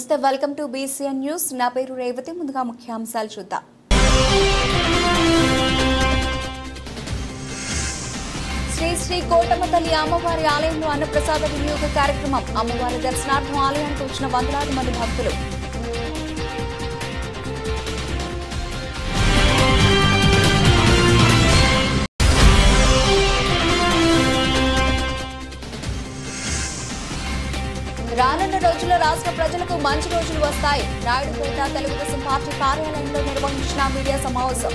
నమస్తే welcome to BCN news నా పేరు రేవతి ముందుగా ముఖ్యాంశాలు చూద్దాం శ్రీ శ్రీ కోటమ్మ తల్లి అమ్మవారి ఆలయంలో అన్నప్రసాద వినియోగ కార్యక్రమం అమ్మవారి దర్శనార్థం ఆలయానికి వచ్చిన వందలాది మంది భక్తులు రానున్న రోజుల్లో రాష్ట్ర ప్రజలకు మంచి రోజులు వస్తాయి నాయుడుపేట తెలుగుదేశం పార్టీ కార్యాలయంలో నిర్వహించిన మీడియా సమావేశం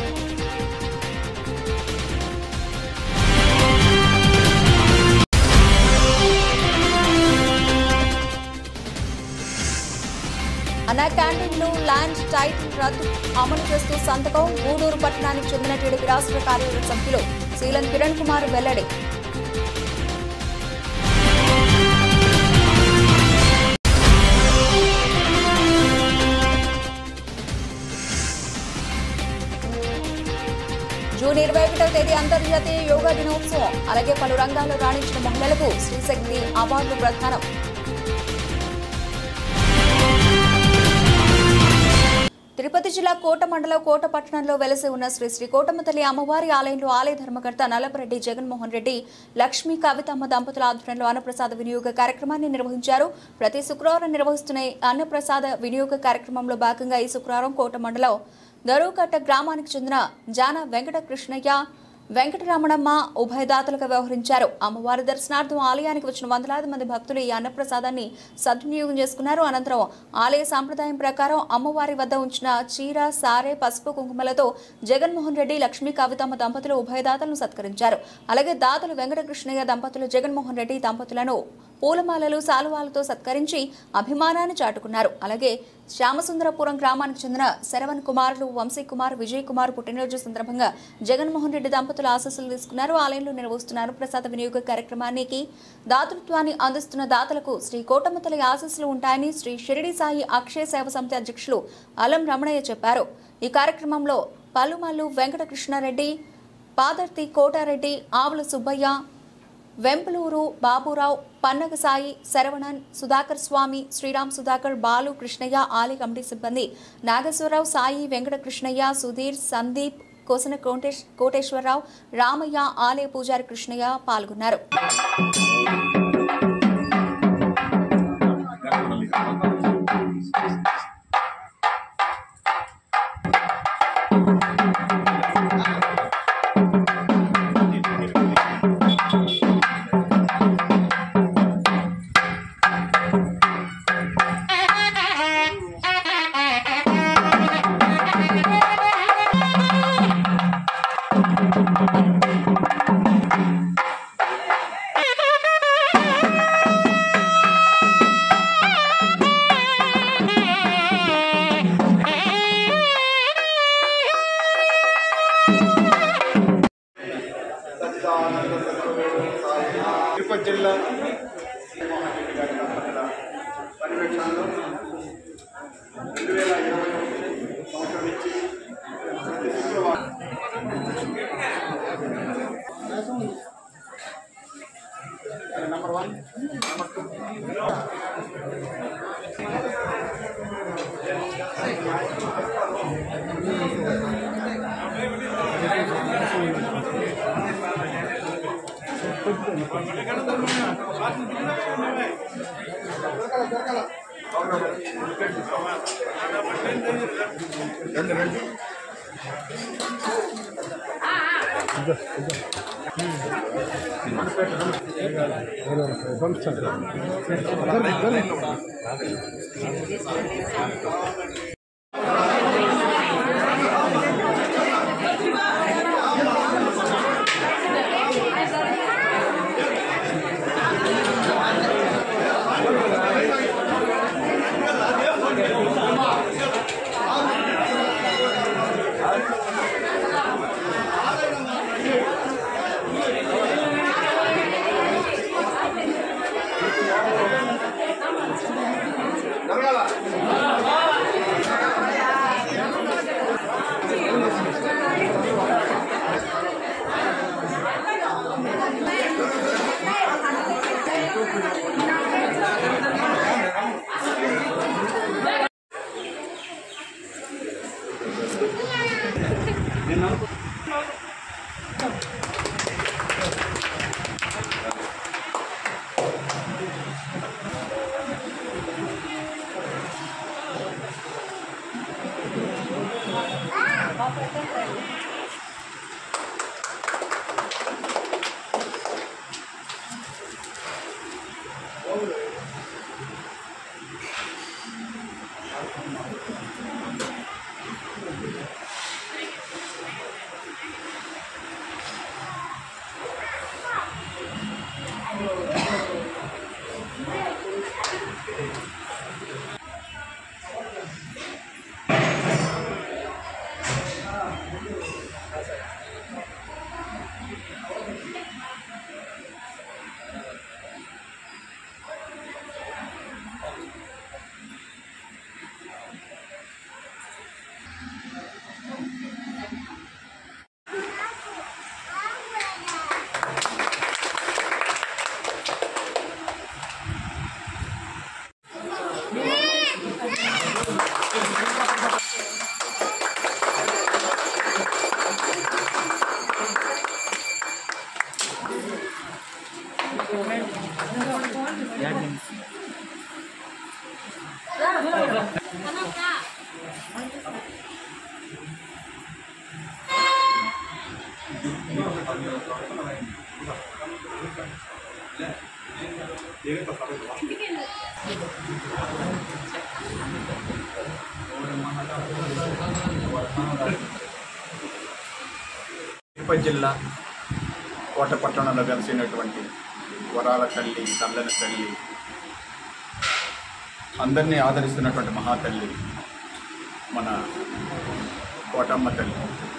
అన్నా క్యాంటీన్లు ల్యాండ్ టైటిల్ రద్దు అమలు చేస్తూ సంతకం గూడూరు పట్టణానికి చెందిన టీడీపీ రాష్ట్ర కార్యవర్గ సభ్యులు శీలం కిరణ్ కుమార్ వెల్లడి జూన్ ఇరవై ఒకటవ తేదీ అంతర్జాతీయ యోగా దినోత్సవం అలాగే పలు రంగాల్లో రాణించిన మహిళలకు శ్రీశక్తి అవార్డు ప్రదానం తిరుపతి జిల్లా కోట మండలం కోట పట్టణంలో వెలసి ఉన్న శ్రీ శ్రీ కోటమ్మ తల్లి అమ్మవారి ఆలయంలో ఆలయ ధర్మకర్త నల్లపరెడ్డి జగన్మోహన్ రెడ్డి లక్ష్మీ కవితమ్మ దంపతుల ఆధ్వర్యంలో అన్నప్రసాద వినియోగ కార్యక్రమాన్ని నిర్వహించారు ప్రతి శుక్రవారం నిర్వహిస్తున్న ఈ అన్నప్రసాద వినియోగ కార్యక్రమంలో భాగంగా ఈ శుక్రవారం కోట మండలం దరువుకట్ట గ్రామానికి చెందిన జాన వెంకట కృష్ణయ్య వెంకటరమణమ్మ ఉభయదాతలుగా వ్యవహరించారు అమ్మవారి దర్శనార్థం ఆలయానికి వచ్చిన వందలాది మంది భక్తులు ఈ అన్నప్రసాదాన్ని సద్వినియోగం చేసుకున్నారు అనంతరం ఆలయ సాంప్రదాయం ప్రకారం అమ్మవారి వద్ద ఉంచిన చీర సారే పసుపు కుంకుమలతో జగన్మోహన్ రెడ్డి లక్ష్మీ కవితమ్మ దంపతులు ఉభయదాతలను సత్కరించారు అలాగే దాతలు వెంకటకృష్ణయ్య దంపతులు జగన్మోహన్ రెడ్డి దంపతులను పూలమాలలు సాలువాలతో సత్కరించి అభిమానాన్ని చాటుకున్నారు అలాగే శ్యామసుందరపురం గ్రామానికి చెందిన శరవణ్ కుమారులు వంశీ కుమార్ విజయ్ కుమార్ పుట్టినరోజు సందర్భంగా జగన్మోహన్ రెడ్డి దంపతులు ఆశస్సులు తీసుకున్నారు ఆలయంలో నిర్వహిస్తున్నారు ప్రసాద వినియోగ కార్యక్రమానికి దాతృత్వాన్ని అందిస్తున్న దాతలకు శ్రీ కోటమ్మ తల్లి ఆశస్సులు ఉంటాయని శ్రీ షిరిడి సాయి అక్షయ సేవ సమితి అధ్యక్షులు అలం రమణయ్య చెప్పారు ఈ కార్యక్రమంలో పలుమల్లు వెంకటకృష్ణారెడ్డి పాదర్తి కోటారెడ్డి ఆవుల సుబ్బయ్య వెంపలూరు బాబురావు పన్నగ సాయి శరవణన్ సుధాకర్ స్వామి శ్రీరామ్ సుధాకర్ బాలు కృష్ణయ్య ఆలయ కమిటీ సిబ్బంది నాగేశ్వరరావు సాయి వెంకట కృష్ణయ్య సుధీర్ సందీప్ కోసన కోటేశ్ కోటేశ్వరరావు రామయ్య ఆలయ పూజారి కృష్ణయ్య పాల్గొన్నారు తిరుపతి జిల్లా జగన్మోహన్ రెడ్డి గారి దంపతుల పర్యవేక్షణలో రెండు వేల ఇరవై ఒకటి సంవత్సరం నుంచి ప్రతి శుక్రవారం నంబర్ వన్ నంబర్ టూ రండి రండి తిరుపతి జిల్లా కోట పట్టణంలో వెలిసినటువంటి వరాల తల్లి చల్లని తల్లి అందరినీ ఆదరిస్తున్నటువంటి మహాతల్లి మన కోటమ్మ తల్లి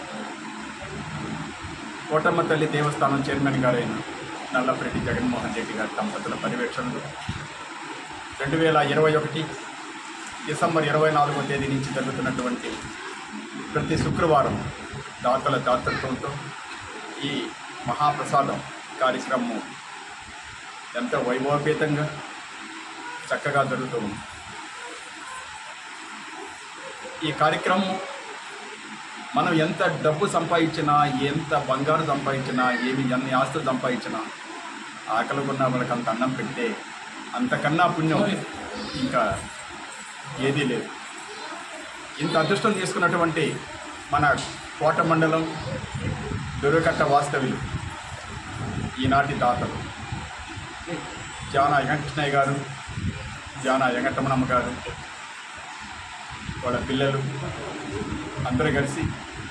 కోటమ్మ తల్లి దేవస్థానం చైర్మన్ గారైన నల్లపరెడ్డి జగన్మోహన్ రెడ్డి గారి దంపతుల పర్యవేక్షణలో రెండు వేల ఇరవై ఒకటి డిసెంబర్ ఇరవై నాలుగో తేదీ నుంచి జరుగుతున్నటువంటి ప్రతి శుక్రవారం దాతల దాతృత్వంతో ఈ మహాప్రసాదం కార్యక్రమం ఎంతో వైభవపేతంగా చక్కగా జరుగుతూ ఉంది ఈ కార్యక్రమం మనం ఎంత డబ్బు సంపాదించినా ఎంత బంగారు సంపాదించినా ఏమి ఎన్ని ఆస్తులు సంపాదించినా ఆకలి ఉన్న వాళ్ళకి అంత అన్నం పెడితే అంతకన్నా పుణ్యం ఇంకా ఏదీ లేదు ఇంత అదృష్టం తీసుకున్నటువంటి మన కోట మండలం దొరకట్ట వాస్తవ్యులు ఈనాటి దాతలు జానా వెంకటకృష్ణయ్య గారు జానా వెంకటరమణమ్మ గారు వాళ్ళ పిల్లలు అందరూ కలిసి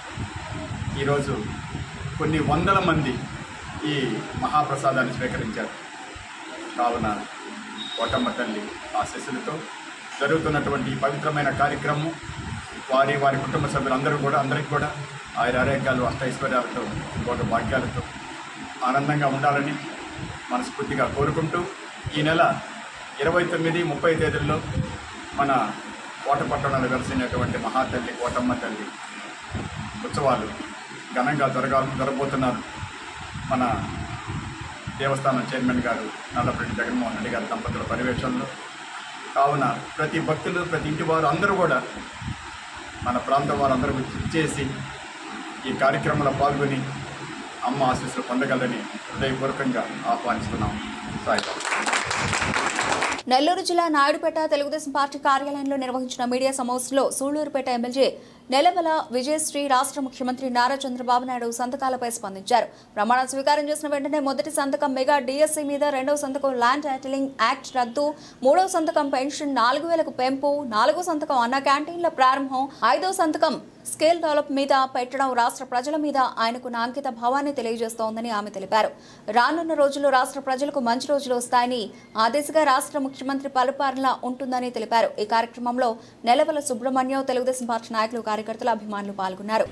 ఈరోజు కొన్ని వందల మంది ఈ మహాప్రసాదాన్ని స్వీకరించారు కావున కోటమ్మ తల్లి ఆశీస్సులతో జరుగుతున్నటువంటి ఈ పవిత్రమైన కార్యక్రమం వారి వారి కుటుంబ సభ్యులందరూ కూడా అందరికీ కూడా ఆయుర ఆరోగ్యాలు అష్టైశ్వర్యాలతో కోట భాగ్యాలతో ఆనందంగా ఉండాలని మనస్ఫూర్తిగా కోరుకుంటూ ఈ నెల ఇరవై తొమ్మిది ముప్పై తేదీల్లో మన కోట పట్టణంలో కలిసినటువంటి మహాతల్లి కోటమ్మ తల్లి ఉత్సవాలు ఘనంగా జరగా జరగబోతున్నారు మన దేవస్థానం చైర్మన్ గారు నల్లపరెడ్డి జగన్మోహన్ రెడ్డి గారి దంపతుల పర్యవేక్షణలో కావున ప్రతి భక్తులు ప్రతి ఇంటి వారు అందరూ కూడా మన ప్రాంతం వారందరూ చేసి ఈ కార్యక్రమంలో పాల్గొని అమ్మ ఆశీస్సులు పొందగలని హృదయపూర్వకంగా ఆహ్వానిస్తున్నాం సాయిబాబా నెల్లూరు జిల్లా నాయుడుపేట తెలుగుదేశం పార్టీ కార్యాలయంలో నిర్వహించిన మీడియా సమావేశంలో సూళ్లూరుపేట ఎమ్మెల్యే నెలవల విజయశ్రీ రాష్ట్ర ముఖ్యమంత్రి నారా చంద్రబాబు నాయుడు సంతకాలపై స్పందించారు ప్రమాణ స్వీకారం చేసిన వెంటనే మొదటి సంతకం మెగా డిఎస్సీ మీద రెండవ సంతకం ల్యాండ్ టైటిలింగ్ యాక్ట్ రద్దు మూడవ సంతకం పెన్షన్ నాలుగు వేలకు పెంపు నాలుగో సంతకం అన్న క్యాంటీన్ల ప్రారంభం ఐదో సంతకం స్కేల్ డెవలప్ మీద పెట్టడం రాష్ట్ర ప్రజల మీద ఆయనకున్న అంకిత భావాన్ని తెలియజేస్తోందని ఆమె తెలిపారు రానున్న రోజుల్లో రాష్ట్ర ప్రజలకు మంచి రోజులు వస్తాయని ఆ దిశగా రాష్ట్ర ముఖ్యమంత్రి పలుపారణ ఉంటుందని తెలిపారు ఈ కార్యక్రమంలో నెలవల సుబ్రహ్మణ్యం తెలుగుదేశం పార్టీ నాయకులు కార్యకర్తలు అభిమానులు పాల్గొన్నారు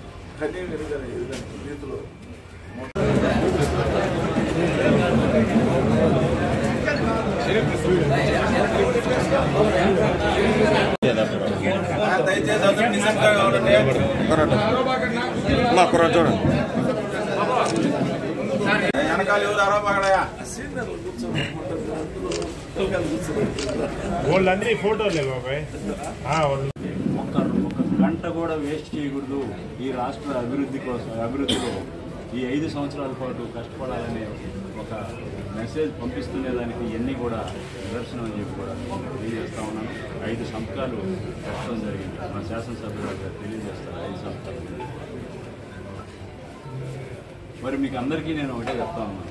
దయచేసి అందరూ నిశ్శబ్దంగా ఉండండి. మా కుర్ర చూడండి వెనకాల ఎవరు అరవబాగడయా వాళ్ళందరి ఫోటోలే బాబాయ్ ఆ, వాళ్ళు ఒక్క ఒక గంట కూడా వేస్ట్ చేయకూడదు ఈ రాష్ట్ర అభివృద్ధి కోసం అభివృద్ధిలో ఈ ఐదు సంవత్సరాల పాటు కష్టపడాలనే ఒక మెసేజ్ పంపిస్తునే దానికి ఇవన్నీ కూడా నిదర్శనం అని చెప్పి కూడా తెలియజేస్తా ఉన్నాను ఐదు సంతకాలు పెట్టడం జరిగింది మా శాసనసభ్యులు గారు తెలియజేస్తారు ఐదు సంతకాలు మరి మీకు అందరికీ నేను ఒకటే చెప్తా ఉన్నాను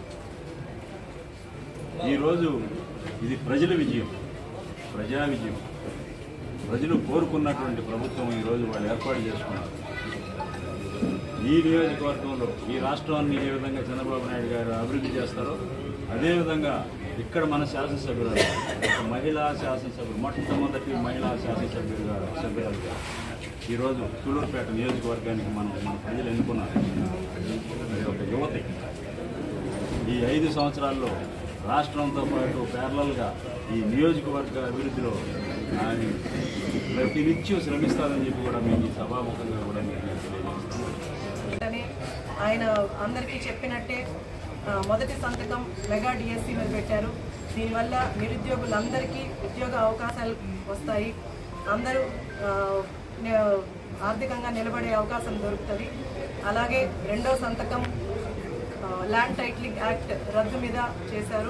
ఈరోజు ఇది ప్రజల విజయం ప్రజా విజయం ప్రజలు కోరుకున్నటువంటి ప్రభుత్వం ఈరోజు వాళ్ళు ఏర్పాటు చేసుకున్నారు ఈ నియోజకవర్గంలో ఈ రాష్ట్రాన్ని ఏ విధంగా చంద్రబాబు నాయుడు గారు అభివృద్ధి చేస్తారో అదేవిధంగా ఇక్కడ మన శాసనసభ్యురాలు ఒక మహిళా శాసనసభ్యులు మొట్టమొదటి మహిళా శాసనసభ్యులుగా సభ్యురాలుగా ఈరోజు సూళ్ళూరుపేట నియోజకవర్గానికి మనం మన ప్రజలు ఎన్నుకున్నారు అది ఒక యువతి ఈ ఐదు సంవత్సరాల్లో రాష్ట్రంతో పాటు ప్యారలల్గా ఈ నియోజకవర్గ అభివృద్ధిలో ఆయన ప్రతినిత్యం శ్రమిస్తారని చెప్పి కూడా మేము ఈ సభాముఖంగా కూడా మీకు నేను తెలియజేస్తాను అని ఆయన అందరికీ చెప్పినట్టే ఆ, మొదటి సంతకం మెగా డిఎస్సి మీద పెట్టారు దీనివల్ల నిరుద్యోగులందరికీ ఉద్యోగ అవకాశాలు వస్తాయి అందరూ ఆ, నే- ఆర్థికంగా నిలబడే అవకాశం దొరుకుతుంది అలాగే రెండో సంతకం ఆ, ల్యాండ్ టైటిలింగ్ యాక్ట్ రద్దు మీద చేశారు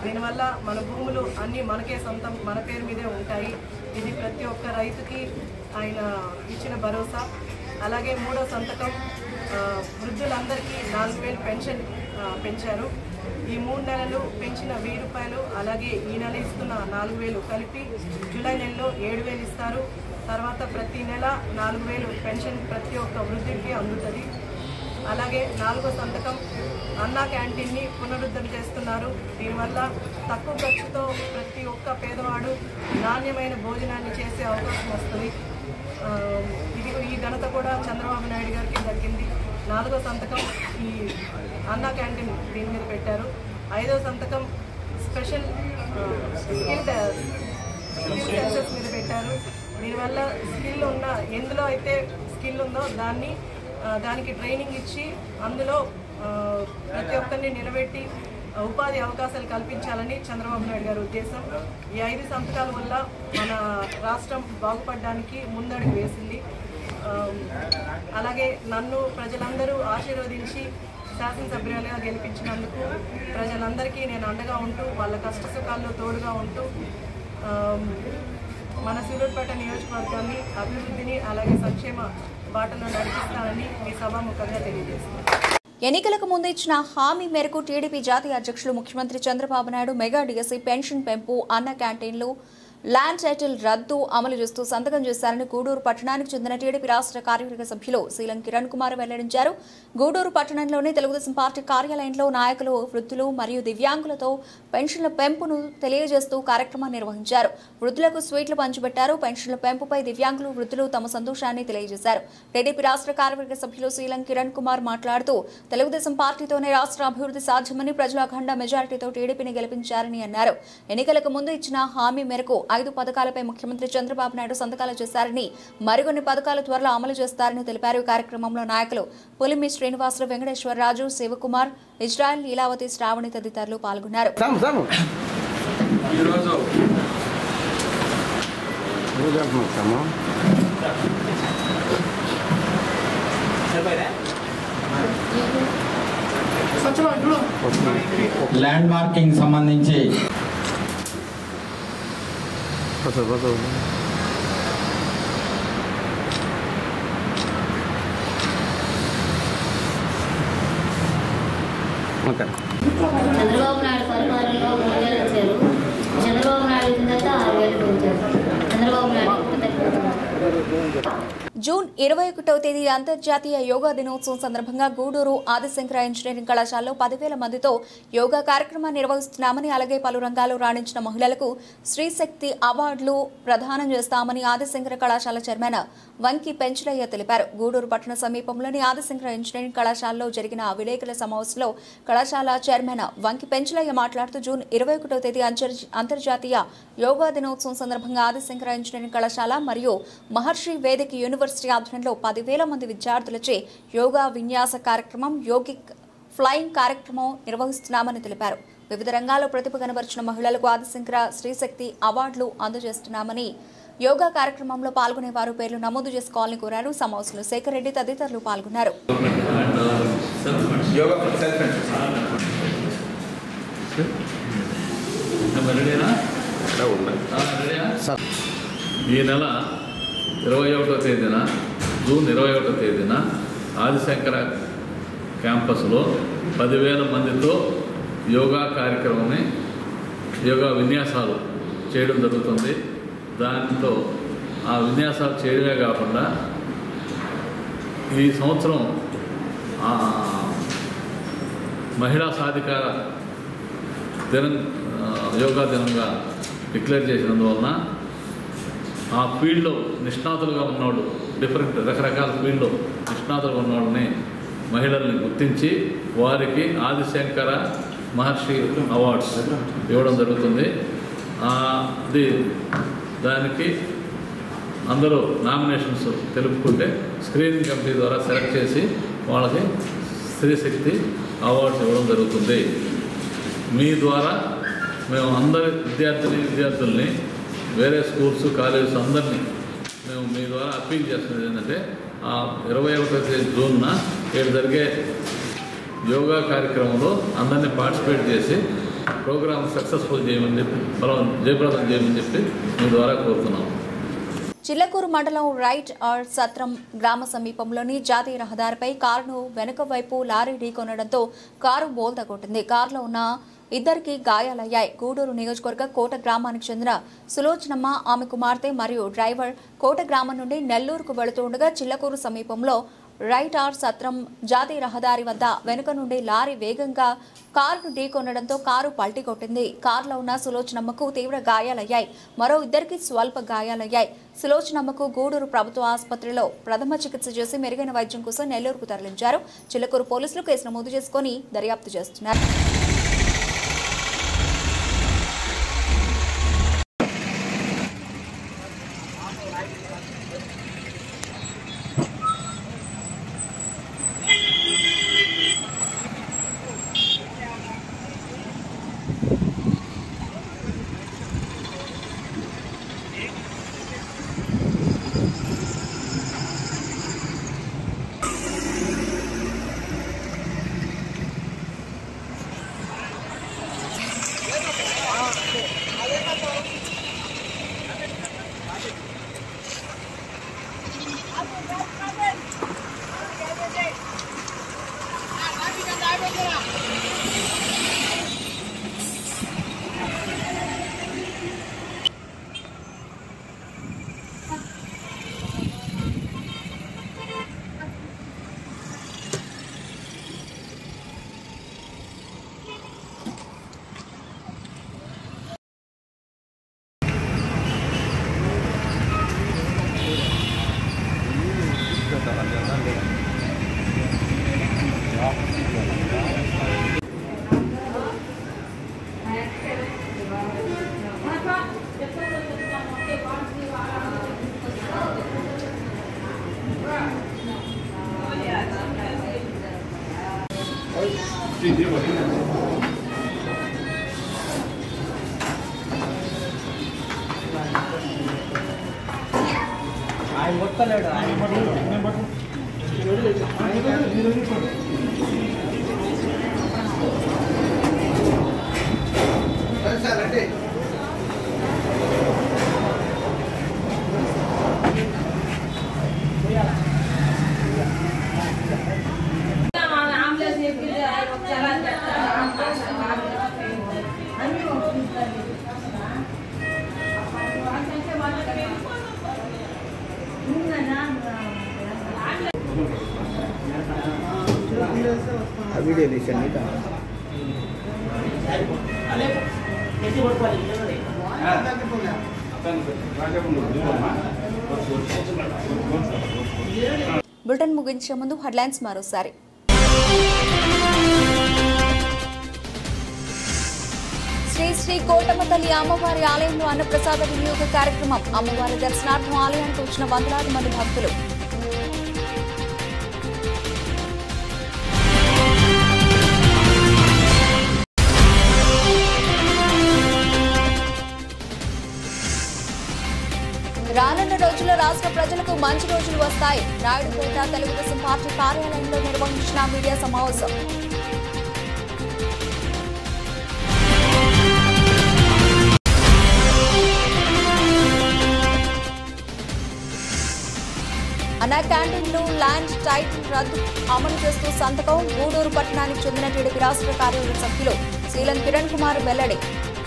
దీనివల్ల మన భూములు అన్నీ మనకే సొంతం మన పేరు మీదే ఉంటాయి ఇది ప్రతి ఒక్క రైతుకి ఆయన ఇచ్చిన భరోసా అలాగే మూడో సంతకం ఆ, వృద్ధులందరికీ నాలుగు వేలు పెన్షన్ ఆ, పెంచారు ఈ మూడు నెలలు పెంచిన వెయ్యి రూపాయలు అలాగే ఈ నెల ఇస్తున్న నాలుగు వేలు కలిపి జూలై నెలలో ఏడు వేలు ఇస్తారు తర్వాత ప్రతి నెల నాలుగు వేలు పెన్షన్ ప్రతి ఒక్క వృద్ధుడికి అందుతుంది అలాగే నాలుగో సంతకం అన్నా క్యాంటీన్ని పునరుద్ధరణ చేస్తున్నారు దీనివల్ల తక్కువ ఖర్చుతో ప్రతి ఒక్క పేదవాడు నాణ్యమైన భోజనాన్ని చేసే అవకాశం వస్తుంది ఆ, ఇది ఈ ఘనత కూడా చంద్రబాబు నాయుడు గారికి దక్కింది నాలుగో సంతకం ఈ అన్నా క్యాంటీన్ దీని మీద పెట్టారు ఐదో సంతకం స్పెషల్ ఆ, స్కిల్ డ- స్కిల్ సెన్సెస్ మీద పెట్టారు దీనివల్ల స్కిల్ ఉన్న ఎందులో అయితే స్కిల్ ఉందో దాన్ని ఆ, దానికి ట్రైనింగ్ ఇచ్చి అందులో ఆ, ప్రతి ఒక్కరిని నిలబెట్టి ఆ, ఉపాధి అవకాశాలు కల్పించాలని చంద్రబాబు నాయుడు గారి ఉద్దేశం ఈ ఐదు సంతకాల వల్ల మన రాష్ట్రం బాగుపడడానికి ముందడుగు వేసింది ఆ, అలాగే నన్ను ప్రజలందరూ ఆశీర్వదించి శాసనసభ్యులుగా గెలిపించినందుకు ప్రజలందరికీ నేను అండగా ఉంటూ వాళ్ళ కష్ట సుఖాల్లో తోడుగా ఉంటూ ఆ, మన సూలూరుపేట నియోజకవర్గాన్ని అభివృద్ధిని అలాగే సంక్షేమ బాటలో నడిపిస్తానని మీ సభాముఖంగా తెలియజేస్తున్నాను ఎన్నికలకు ముందు ఇచ్చిన హామీ మేరకు టీడీపీ జాతీయ అధ్యక్షులు ముఖ్యమంత్రి Chandrababu Naidu mega DSC pension పెంపు అన్న క్యాంటీన్లు ల్యాండ్ టైటిల్ రద్దు అమలు చేస్తూ సంతకం చేశారని గూడూరు పట్టణానికి చెందిన టీడీపీ రాష్ట్ర కార్యవర్గ సభ్యులు శీలం కిరణ్ కుమార్ వెల్లడించారు గూడూరు పట్టణంలోని తెలుగుదేశం పార్టీ కార్యాలయంలో నాయకులు వృద్ధులు మరియు దివ్యాంగులతో పెన్షన్ల పెంపును తెలియజేస్తూ కార్యక్రమాన్ని నిర్వహించారు వృద్ధులకు స్వీట్లు పంచిపెట్టారు పెన్షన్ల పెంపుపై దివ్యాంగులు వృద్ధులు తమ సంతోషాన్ని తెలియజేశారు టీడీపీ రాష్ట్ర కార్యవర్గ సభ్యులు శీలం కిరణ్ కుమార్ మాట్లాడుతూ తెలుగుదేశం పార్టీతోనే రాష్ట్ర అభివృద్ధి సాధ్యమని ప్రజల అఖండ మెజారిటీతో టీడీపీని గెలిపించారని అన్నారు ఎన్నికలకు ముందు ఇచ్చిన హామీ మేరకు ఐదు పథకాలపై ముఖ్యమంత్రి చంద్రబాబు నాయుడు సంతకాలు చేశారని మరికొన్ని పథకాలు త్వరలో అమలు చేస్తారని తెలిపారు ఈ కార్యక్రమంలో నాయకులు పులిమి శ్రీనివాసులు వెంకటేశ్వరరాజు శివకుమార్ ఇజ్రాయెల్ లీలావతి శ్రావణి తదితరులు పాల్గొన్నారు ఈరోజు ల్యాండ్ మార్కింగ్ సంబంధించి చంద్రబాబు నాయుడు పరిపాలనలో మూడు వేలు వచ్చారు చంద్రబాబు నాయుడు వచ్చిన తర్వాత ఆరు వేలు పెంచారు చంద్రబాబు నాయుడు కృతజ్ఞతలు జూన్ ఇరవై ఒకటవ తేదీ అంతర్జాతీయ యోగా దినోత్సవం సందర్భంగా గూడూరు ఆదిశంకర ఇంజనీరింగ్ కళాశాలలో పదివేల మందితో యోగా కార్యక్రమాన్ని నిర్వహిస్తున్నామని అలాగే పలు రంగాల్లో రాణించిన మహిళలకు శ్రీశక్తి అవార్డులు ప్రదానం చేస్తామని ఆదిశంకర కళాశాల చైర్మన్ వంకి పెంచలయ్య తెలిపారు గూడూరు పట్టణ సమీపంలోని ఆదిశంకర ఇంజనీరింగ్ కళాశాలలో జరిగిన విలేకరుల సమావేశంలో కళాశాల చైర్మన్ వంకి పెంచలయ్య మాట్లాడుతూ జూన్ ఇరవై ఒకటవ తేదీ అంతర్- అంతర్జాతీయ యోగా దినోత్సవం సందర్భంగా ఆదిశంకర ఇంజనీరింగ్ కళాశాల మరియు మహర్షి వేదిక యూనివర్సిటీ ఆధ్వర్యంలో పదివేల మంది విద్యార్థులచే యోగా విన్యాస కార్యక్రమం యోగిక్ ఫ్లయింగ్ కార్యక్రమం నిర్వహిస్తున్నామని తెలిపారు వివిధ రంగాల్లో ప్రతిభ కనబరిచిన మహిళలకు ఆదిశంకర శ్రీశక్తి అవార్డులు అందజేస్తున్నామని యోగా కార్యక్రమంలో పాల్గొనే వారు పేర్లు నమోదు చేసుకోవాలని కోరారు సమావేశంలో శేఖర్ రెడ్డి తదితరులు పాల్గొన్నారు యోగా ఫర్ సెల్ఫ్ ఈ నెల ఇరవై ఒకటో తేదీన జూన్ ఇరవై ఒకటో తేదీన ఆదిశంకర క్యాంపస్లో పదివేల మందితో యోగా కార్యక్రమాన్ని యోగా విన్యాసాలు చేయడం జరుగుతుంది దాంతో ఆ విన్యాసాలు చేయడమే కాకుండా ఈ సంవత్సరం ఆ, మహిళా సాధికార దినం ఆ, యోగా దినంగా డిక్లేర్ చేసినందువలన ఆ ఫీల్డ్లో నిష్ణాతులుగా ఉన్నవాళ్ళు డిఫరెంట్ రకరకాల ఫీల్డ్లో నిష్ణాతులుగా ఉన్నవాళ్ళని మహిళల్ని గుర్తించి వారికి ఆదిశంకర మహర్షి అవార్డ్స్ ఇవ్వడం జరుగుతుంది ఆ, అది దానికి అందరూ నామినేషన్స్ తెలుపుకుంటే స్క్రీనింగ్ కమిటీ ద్వారా సెలెక్ట్ చేసి వాళ్ళకి స్త్రీశక్తి అవార్డ్స్ ఇవ్వడం జరుగుతుంది మీ ద్వారా మేము అందరి విద్యార్థిని విద్యార్థుల్ని వేరే స్కూల్స్ కాలేజెస్ అందరినీ మేము మీ ద్వారా అప్పీల్ చేస్తున్నది ఏంటంటే ఆ ఇరవై ఒకటో తేదీ జూన్న ఇక్కడ జరిగే యోగా కార్యక్రమంలో అందరినీ పార్టిసిపేట్ చేసి ప్రోగ్రామ్ సక్సెస్ఫుల్ చేయమని చెప్పి బలం జయప్రదం చేయమని చెప్పి మీ ద్వారా కోరుతున్నాము చిల్లకూరు మండలం రైట్ ఆర్ సత్రం గ్రామ సమీపంలోని జాతీయ రహదారిపై కారును వెనుక వైపు లారీ ఢీకొనడంతో కారు బోల్తా కొట్టింది కారులో ఉన్న ఇద్దరికి గాయాలయ్యాయి గూడూరు నియోజకవర్గ కోట గ్రామానికి చెందిన సులోచనమ్మ ఆమె కుమార్తె మరియు డ్రైవర్ కోట గ్రామం నుండి నెల్లూరుకు వెళుతుండగా చిల్లకూరు సమీపంలో రైట్ ఆర్ సత్రం జాతీయ రహదారి వద్ద వెనుక నుండి లారీ వేగంగా కారును ఢీకొనడంతో కారు పల్టీ కొట్టింది కారులో ఉన్న సులోచనమ్మకు తీవ్ర గాయాలయ్యాయి మరో ఇద్దరికి స్వల్ప గాయాలయ్యాయి సులోచనమ్మకు గూడూరు ప్రభుత్వ ఆసుపత్రిలో ప్రథమ చికిత్స చేసి మెరుగైన వైద్యం కోసం నెల్లూరుకు తరలించారు చిల్లకూరు పోలీసులు కేసు నమోదు చేసుకుని దర్యాప్తు చేస్తున్నారు వీడియో తీసాను బులెటిన్ ముగించే ముందు హెడ్లైన్స్ మరోసారి శ్రీ శ్రీ కోటమ్మ తల్లి అమ్మవారి ఆలయంలో అన్నప్రసాద వినియోగ కార్యక్రమం అమ్మవారి దర్శనార్థం ఆలయానికి వచ్చిన వందలాది మంది భక్తులు రానున్న రోజుల్లో రాష్ట్ర ప్రజలకు మంచి రోజులు వస్తాయి నాయుడుపేట తెలుగుదేశం పార్టీ కార్యాలయంలో నిర్వహించిన మీడియా సమావేశం అన్నా క్యాంటీన్లు ల్యాండ్ టైటిల్ రద్దు అమలు చేస్తూ సంతకం గూడూరు పట్టణానికి చెందిన టీడీపీ రాష్ట్ర కార్యవర్గ సభ్యులు శీలం కిరణ్ కుమార్ వెల్లడి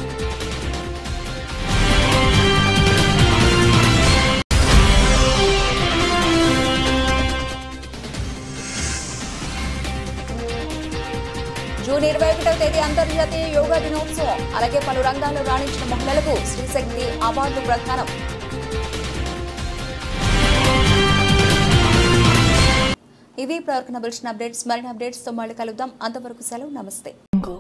జూన్ ఇరవై ఒకటవ తేదీ అంతర్జాతీయ యోగా దినోత్సవం అలాగే పలు రంగాల్లో రాణించిన మహిళలకు శ్రీశక్తి అవార్డు ప్రదానం ఇవి ప్రవర్తన బుల్షన్ అప్డేట్స్ మరిన్ని అప్డేట్స్తో మళ్ళీ కలుద్దాం అంతవరకు సెలవు నమస్తే